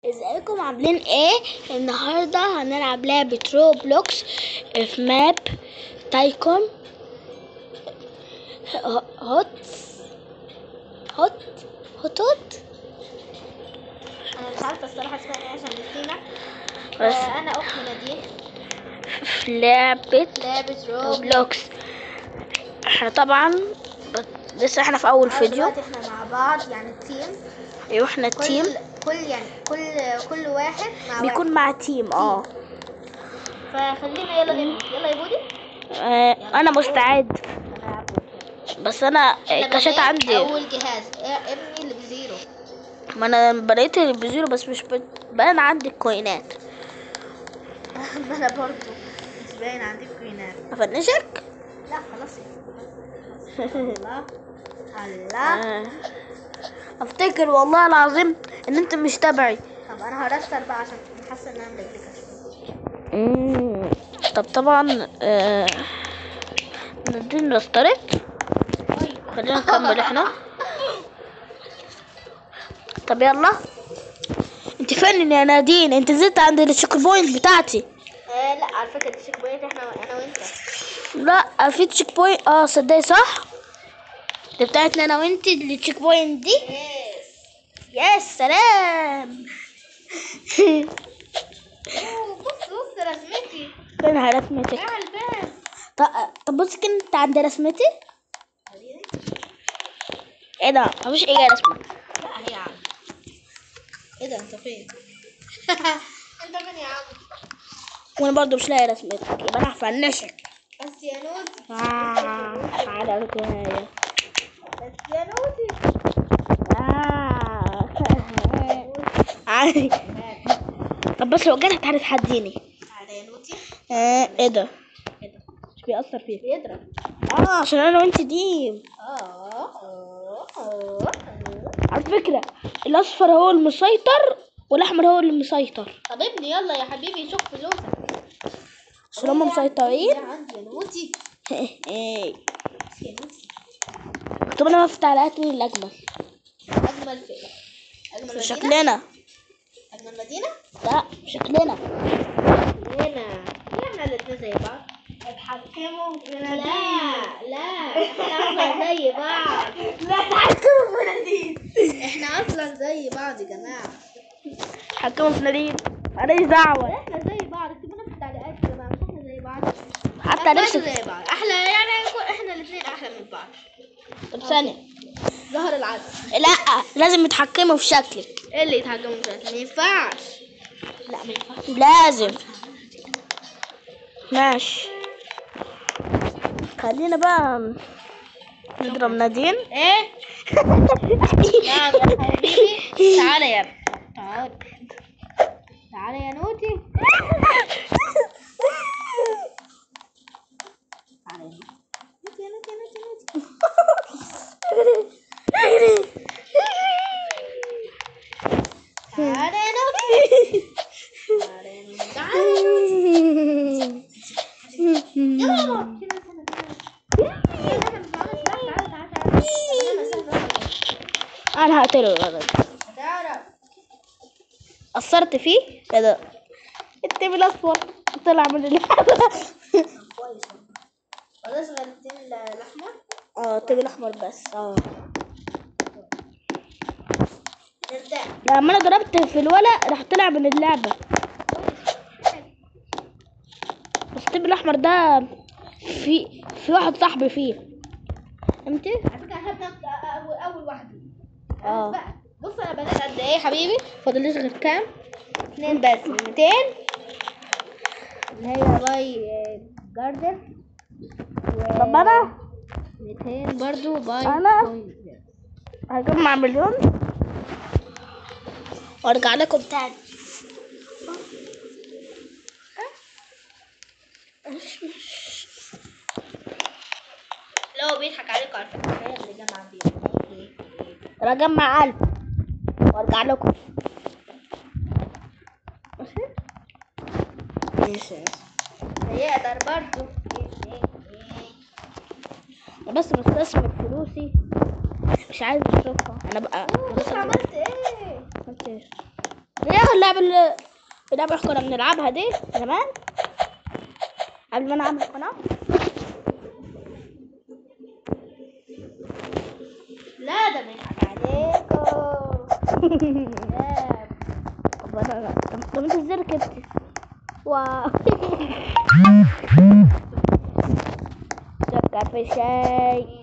ازيكم عاملين ايه النهارده هنلعب لعبة روبلوكس في ماب تايكون ه- هوت هوت هوت هوت انا مش عارفه الصراحه اسمها ايه عشان نسينا بس. آه، انا اخت نادين في لعبة لعبه روب روبلوكس احنا طبعا ب- لسه احنا في اول فيديو دلوقتي احنا مع بعض يعني تيم ايوه احنا كل تيم كل يعني كل كل واحد مع بيكون واحد مع تيم اه فخلينا يلا نبدا يلا يا بودي آه، انا مستعد بس انا أنا الكاشات بنيت عندي اول جهاز إيه، ابني اللي بزيرو ما انا بنيت بزيرو بس مش بان عندي الكوينات ما انا برضو مش باين عندي كوينات افنشك لا خلاص الله الله آه. افتكر والله العظيم ان انت مش تبعي طب انا هرستر بقى عشان حاسه ان انا مدكدكه مم. طب طبعا آه... نادين رسترت خلينا نكمل احنا طب يلا انت فين يا نادين انت نزلت عند التشيك بوينت بتاعتي آه لا على فكره التشيك بوينت احنا انا وانت لا في تشيك بوينت اه صدقي صح دي بتاعتنا انا وانت التشيك بوينت دي يا سلام أوه، بص بص رسمتي فين رسمتك على الباب طب طب بص كده انت عند رسمتي ايه ده مفيش ايه رسمه لا هي يا عم ايه ده انت فين انت فين يا عم وانا برضو مش لاقي رسمتك يبقى انا هفنشك بس يا نوتي آه على الكوية بس يا نوتي آه عادي طب بس لو جيت هتعرف تحديني تعالى يا نوتي آه ايه ده ايه ده مش بيأثر فيه بيضرب اه عشان انا وانت دي اه اه اه على فكرة الاصفر هو المسيطر والاحمر هو اللي مسيطر طب ابني يلا يا حبيبي شوف فلوسك عشان هما مسيطرين يا عندي يا نوتي ايه بس يا نوتي طب انا في تعليقات مين الاجمل اجمل فئه اجمل في مدينه شكلنا اجمل مدينه لا في شكلنا هنا احنا الاتنين زي بعض اتحكموا في لا لا احنا اصلا زي بعض لا تحكموا في نادين احنا اصلا زي بعض يا جماعه تحكموا في نادين ماليش دعوة احنا زي بعض اكتبوا لنا في التعليقات يا جماعه مش احنا زي بعض حتى احنا نفسي زي بعض احلى يعني نكون احنا الاثنين احلى من بعض طب ثانية ظهر العسل لا لازم يتحكموا في شكلك ايه اللي يتحكموا في ما ينفعش لا ما ينفعش لازم ماشي خلينا بقى نضرب نادين ايه نعم يا حبيبي تعالى يا ابني تعالى تعالى يا نوتي تعالى يا نوتي يا نوتي يا نوتي يا نوتي تعالى يا نوتي تعالى يا نوتي تعالى يا نوتي يلا انا هقتله الولد قصرت فيه ايه ده التيم الاصفر طلع من اللعبة خلاص غلبتين الاحمر اه التيم الاحمر بس اه نبدا لما انا ضربت في الولد راح طلع من اللعبة بس التيم الاحمر ده في في واحد صاحبي فيه فهمتي على فكره هبدا اول اول واحده اه. بقى بص انا بدات قد ايه يا حبيبي فاضليش غير كام اتنين بس 200 اللي هي باي جاردن طب انا 200 برضو باي أنا؟ بوينت. هجمع مليون وارجع لكم تاني لو بيضحك عليكم على فكره هي اللي جمع بيها انا اجمع قلب وارجع لكم ماشي هيقدر برضو انا بس بستثمر فلوسي مش عايز اشوفها انا بقى بص عملت ايه عملت ايه؟ يا اللعبة اللي اللعبة اللي كنا بنلعبها دي زمان قبل ما انا اعمل قناة لا ده بيضحك عليكم لا. طب أنا- طب طب انت ازاي ركبت؟ واو شكر في شيء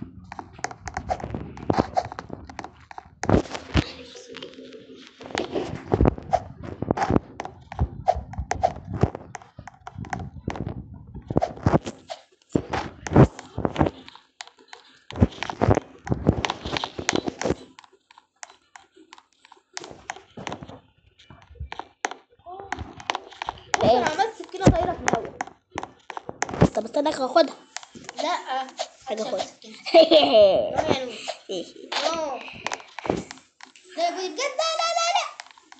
بص انا عملت سكينه طايره في الهواء طب استنى اخدها لا حاجة خد نو يا نور نو ده بجد لا لا لا لا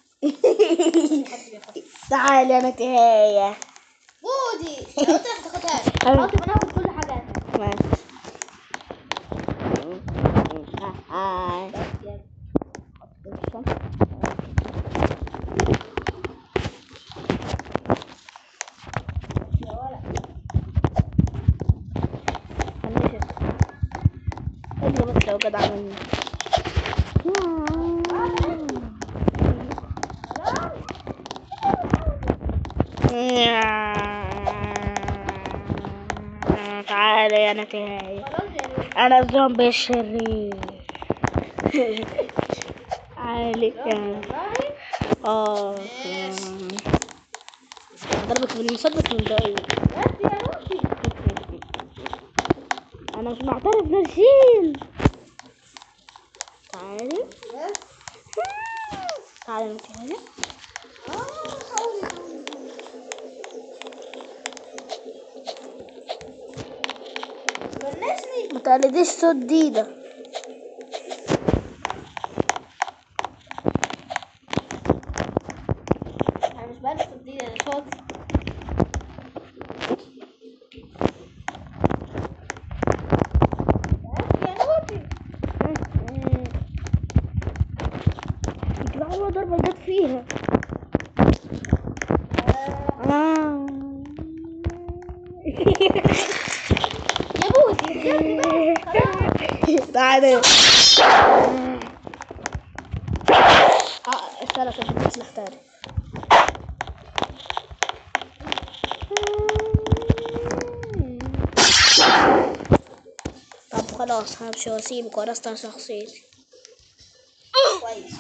تعالي انا تهاية بودي لو انت هتاخدها أيوة. حاطط انا هاخد كل حاجه اللي بس لو جدع مني تعالي انا تهاية خلاص يا نور انا الزومبي الشرير تعالي والله اه ضربك بالمسدس من بعيد بس يا نوتي انا مش معترف نرسين تعالي بس تعالي انت هنا اه حاولي بلشني ما تقلديش صوت ديدا انا مش بلبس الدين انا شاطر بس يا نوتي انت بقى اول ضربه جت فيها آه. آه. يا بودي بجد بقى خلاص. تعالي اه استنى عشان بدي سلاح تاني طب خلاص همشي واسيبك ورثت شخصيتي كويس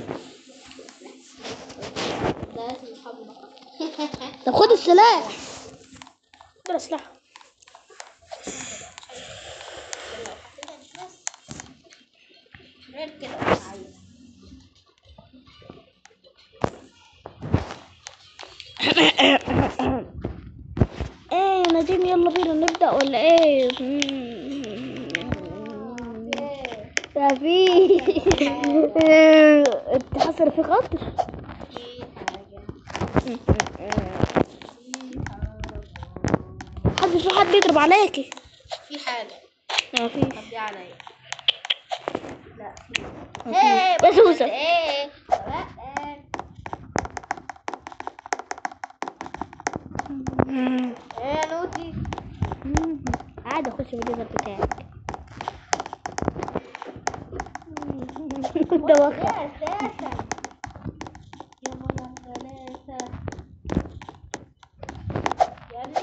ده اسمه محمد طب خد السلاح بلا سلاح غير كده مش عايز ايه يا نديم يلا بينا نبدأ ولا ايه يا في انت حصل في خطر في حاجة في حاجة حد في حد يضرب عليكي في حاجة ما فيش خبي عليا لا في ما ايه فيش. يا سوسة ايه ايه يا نوتي عادي اخش بالليزر بتاعك ده وقع يا اساسا يا مرة ثلاثة يعني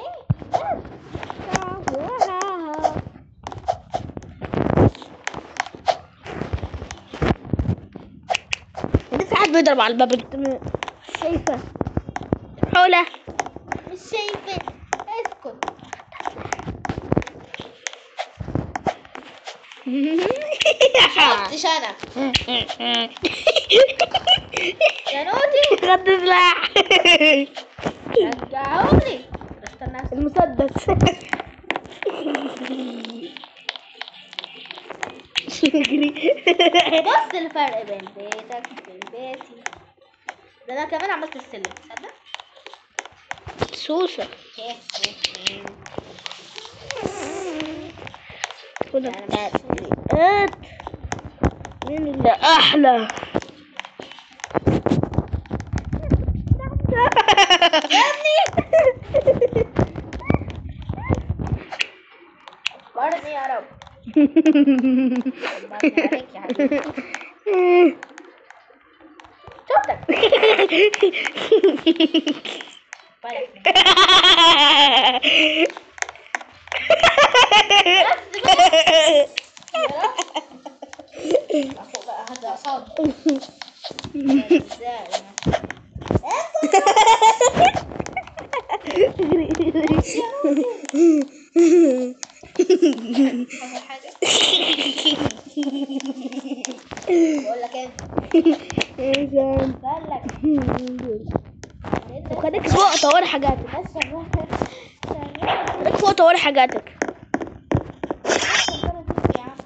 لسه حد بيضرب على الباب انت م- شايفه حولة مش شايفة اسكت شفتش انا يا نوتي خد سلاح رجعوني استنى المسدس يجري بص الفرق بين بيتك وبين بيتي ده انا كمان عملت السلم تصدق سوسة خد التعليقات مين اللي أحلى ابني برضه يا رب برضه عليك يا حبيبي شفتك طيب. أخو بقى هذا أصاب ازاي حاجة حاجة بقول لك ايه بقول لك خليك فوق طوري حاجاتك بس شغال شغال خليك فوق طوري حاجاتك يا عم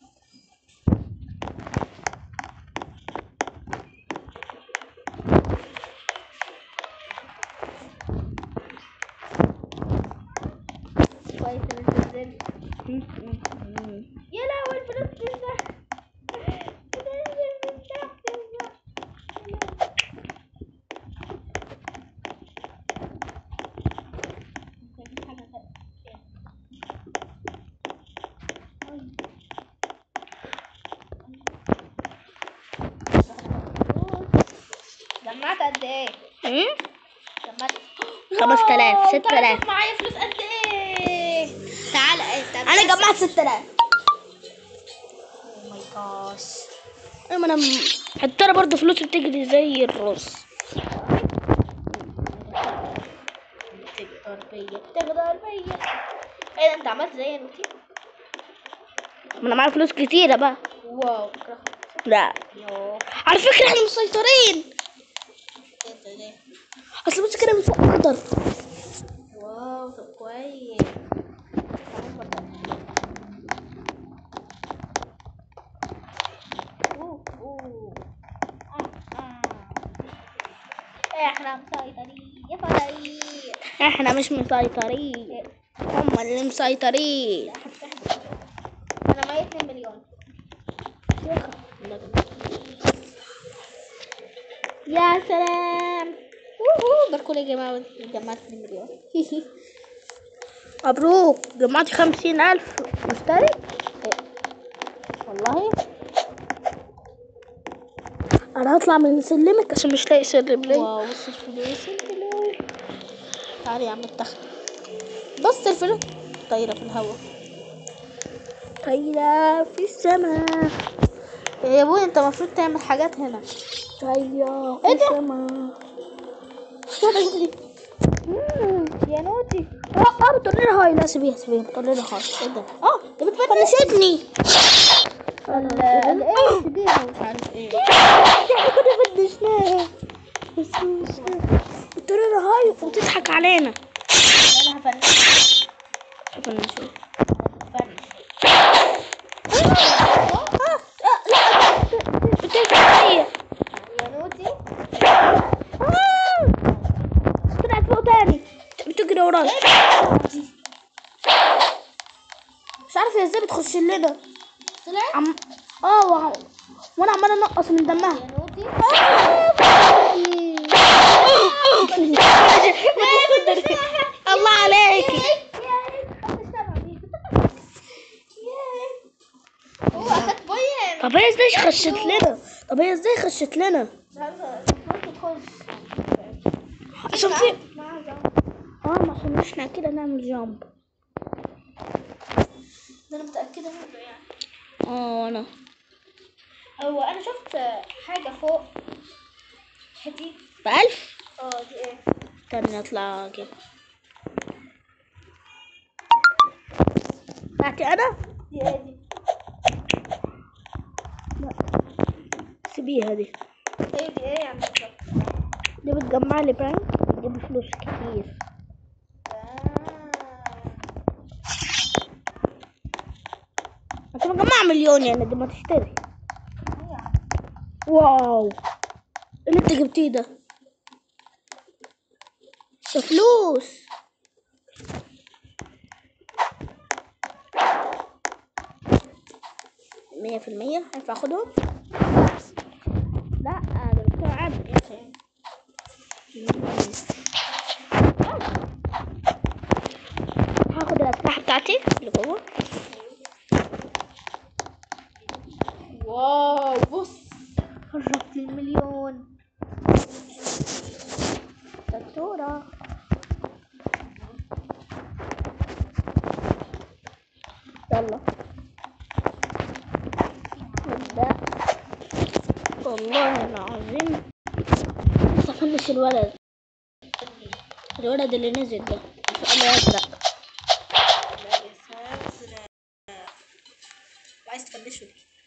كويس ان انت نزلت يا لهوي الفلوس تنزل بتنزل من تحت جمعت قد ايه؟ مم؟ جمعت خمس تلاف، واو، ست تعال تلاف. شوف معايا فلوس قد ايه؟ تعال انت انا جمعت 6000 او ماي جاش ايوه ما انا م- حتى انا برضه فلوسي بتجري زي الرز بتقدر بيا بتقدر بيا ايه ده انت عملت زي نوتي؟ ما انا معايا فلوس كتيرة بقى واو لا يو على فكرة احنا مسيطرين انت ليه؟ اصل بص كده من فوق اخضر واو طب كويس أوه، أوه. آه، آه. احنا مسيطرين يا فريق احنا مش مسيطرين هم اللي مسيطرين انا معايا 2 مليون يا سلام ووهو باركوا لي يا جماعه جمعت 2 مليون مبروك جمعت خمسين ألف مشتري والله أنا هطلع من سلمك عشان مش لاقي سلم ليه واو بص الفلوس الفلوس تعالي يا عم التخت بص الفلوس طايره في الهواء طايرة في السماء يا ابوي انت المفروض تعمل حاجات هنا طايرة في إيه ده؟ السماء مم، يا نوتي اه اه بتقولي لها هاي لا سيبيها سيبيها بتقولي لها هاي ايه ده اه ده بتفنش فنشتني الايه تديها ومش عارف ايه احنا كنا فنشناها بس مش بتقولي لها هاي وتضحك علينا انا هفنش فنشوا هفنش بتضحك عليا يا نوتي آه. طلعت فوق تاني بتجري ورايا مش عارفه هي ازاي بتخش لنا طلعت عم اه وع- وانا عماله انقص من دمها يا نوتي الله عليك هو اخدت بوين طب هي ازاي خشت لنا طب هي ازاي خشت لنا عشان في اه ما خلناش كده نعمل جامب ده انا متاكده منه يعني اه انا هو انا شفت حاجه فوق حتي بألف اه دي ايه استني اطلع اجيب بتاعتي انا دي ايه دي سيبيها دي ايه دي ايه يعني بالظبط دي بتجمع لي بانك بتجيب فلوس كتير انت مجمع مليون يعني دي ما تشتري واو ايه اللي انت جبتيه ده ده فلوس مية في المية هينفع اخدهم لا ده بتوع عبد دي اللي جوه واو بص قربت للمليون دكتورة يلا نبدأ والله العظيم لسه فنش الولد الولد اللي نزل ده الأزرق عايز تفنشه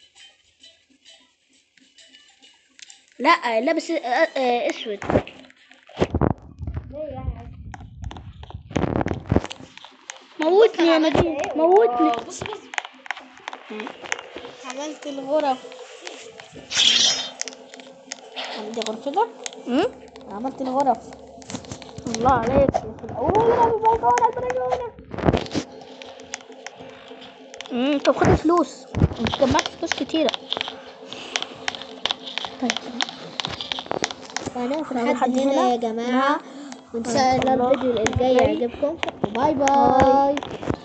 لا لابس آه، آه، اسود موتني يا نبيل موتني بص بص عملت الغرف عندي غرفة أمم؟ عملت الغرف الله عليك اوه البلكونة البلكونة امم طب خد فلوس انت جمعت فلوس كتيرة طيب هنقف لحد لحد هنا هنا يا جماعة وإن شاء الله الله. الفيديو الجاي يعجبكم باي باي